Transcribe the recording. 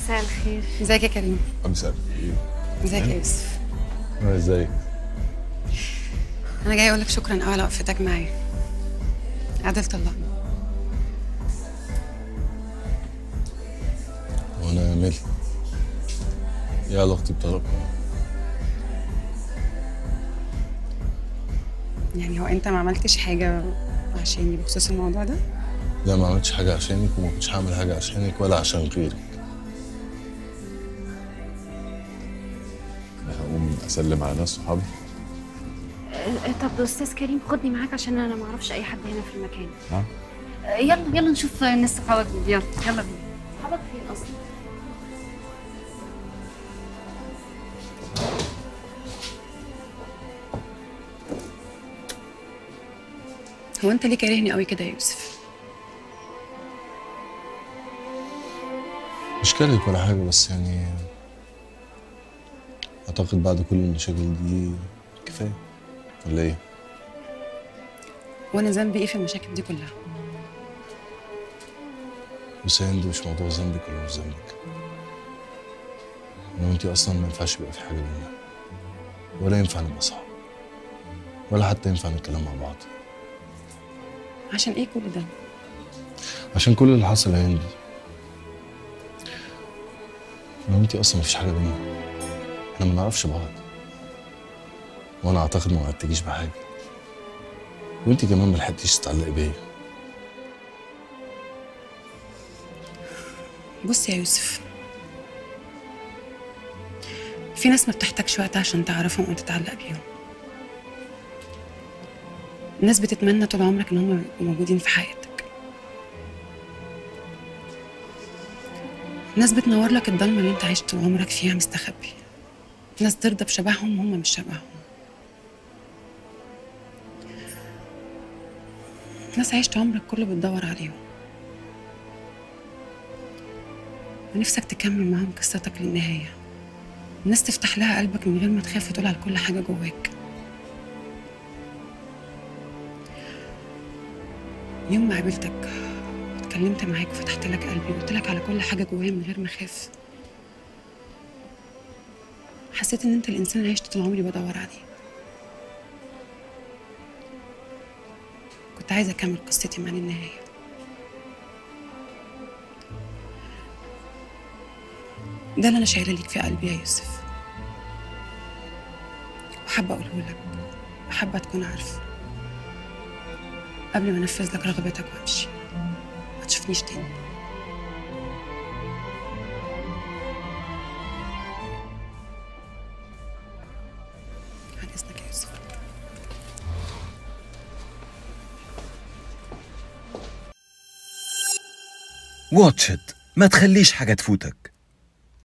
مساء الخير ازيك يا كريم مساء ازيك يا يوسف ازيك انا جاي اقول لك شكرا قوي على وقفتك معايا عادل طلقني وانا مالي ايه علاقتي بطلاق يعني هو انت ما عملتش حاجه عشاني بخصوص الموضوع ده لا ما عملتش حاجه عشانك وما كنتش هعمل حاجه عشانك ولا عشان غيرك انا هقوم اسلم على ناس صحابي أه، طب استاذ كريم خدني معاك عشان انا ما اعرفش اي حد هنا في المكان ها أه، يلا يلا نشوف الناس صحابك دول يلا يلا بينا صحابك فين اصلا هو انت ليه كارهني قوي كده يا يوسف مش كارهك ولا حاجه بس يعني اعتقد بعد كل المشاكل دي كفايه ولا ايه وانا ذنبي ايه في المشاكل دي كلها بس يا هند مش موضوع ذنبك ولا مش ذنبك انا وانتي اصلا ما ينفعش يبقى في حاجه بينا ولا ينفع نبقى صحاب ولا حتى ينفع نتكلم مع بعض عشان ايه كل ده عشان كل اللي حصل يا هند انا وانتي اصلا مفيش حاجه بينا احنا ما نعرفش بعض وانا اعتقد ما وعدتكيش بحاجه وانتي كمان ما لحقتيش تتعلقي بيا بص يا يوسف في ناس ما بتحتاجش وقت عشان تعرفهم وتتعلق بيهم ناس بتتمنى طول عمرك ان هم يبقوا موجودين في حياتك ناس بتنور لك الضلمه اللي انت عايش طول عمرك فيها مستخبي ناس ترضى بشبههم وهم مش شبههم ناس عشت عمرك كله بتدور عليهم ونفسك تكمل معاهم قصتك للنهاية الناس تفتح لها قلبك من غير ما تخاف وتقول على كل حاجة جواك يوم ما قابلتك اتكلمت معاك وفتحت لك قلبي وقلت لك على كل حاجة جوايا من غير ما اخاف حسيت ان انت الانسان اللي عشت طول عمري بدور عليه كنت عايزة اكمل قصتي مع النهاية ده اللي انا شايله ليك في قلبي يا يوسف وحابه اقوله لك وحابه تكون عارفه قبل ما انفذ لك رغبتك وامشي ما تشوفنيش تاني عن اذنك يا يوسف واتش إت ما تخليش حاجة تفوتك